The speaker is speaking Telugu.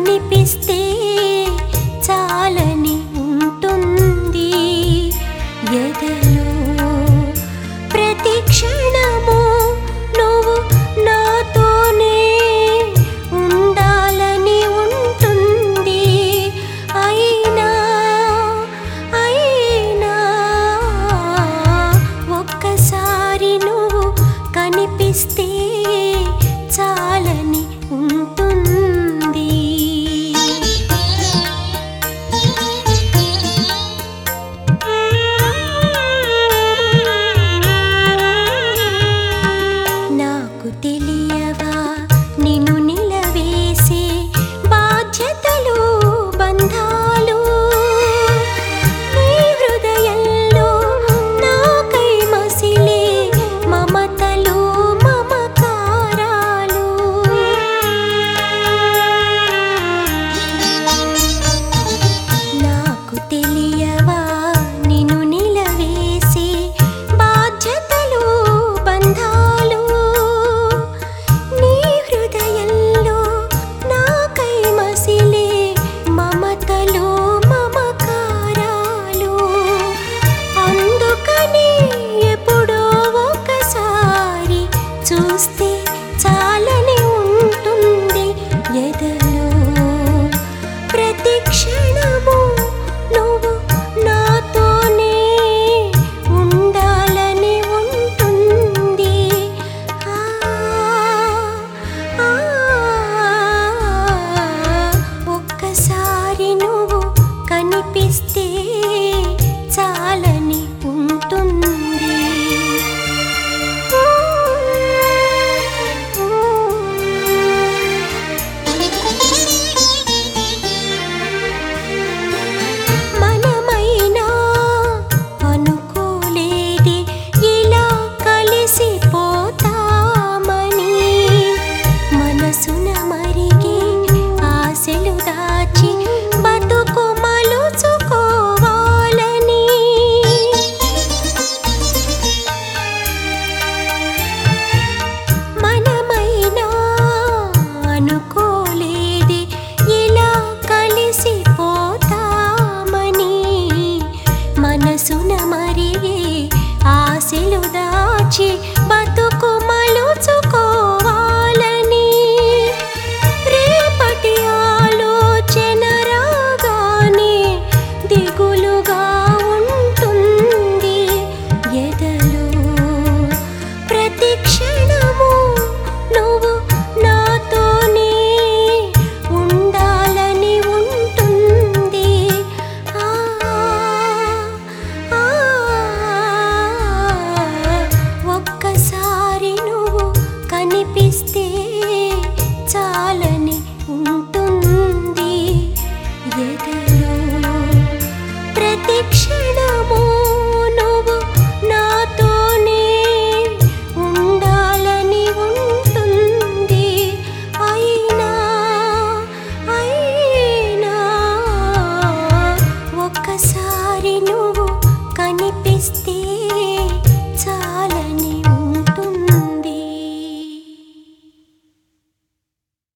కనిపిస్తే చాలని ఉంటుంది ఎదలో ప్రతి క్షణము నువ్వు నాతోనే ఉండాలని ఉంటుంది అయినా అయినా ఒక్కసారి నువ్వు కనిపిస్తే చాలని ఉంటుంది నాకు తెలియవా నిన్ను నిలవేసే బాధ్యతలు బంధాలు నీ హృదయంలో నాకై మసిలే మమతలు మమకారాలు నాకు తెలియవా నిన్ను నిలవేసే బాధ్యతలు బంధాలు నీ హృదయంలో నాకై మసిలే మమతలు మమకారాలు అందుకని ఎప్పుడో ఒకసారి చూస్తే చాలని ఉంటుంది ఎదలో ప్రతి క్షణము నువ్వు నాతోనే ఉండాలని ఉంటుంది ఆ, ఆ, ఒక్కసారి నువ్వు కనిపిస్తే చాలని ఉంటుంది మనమైనా అనుకోలేదే ఇలా కలిసిపోతామని మనసున మరిగి ఆశలు దాచి బతుకు మలుచుకోవాలని మనమైనా అనుకోలేదే ఇలా కలిసిపోతామని మనసున మరిగే ఆశలు దాచి బతుకు మలుచుకోవాలని రేపటి ఆలోచన రాగానే దిగులుగా ఉంటుంది ఎదలో ప్రతి క్షణము నువ్వు నాతోనే ఉండాలని ఉంటుంది ఆ, ఆ, ఒక్కసారి నువ్వు కనిపిస్తే చాలని ఉంటుంది ఎదలో ప్రతి క్షణము నువ్వు నాతోనే ఉండాలని ఉంటుంది అయినా అయినా ఒక్కసారి నువ్వు కనిపిస్తే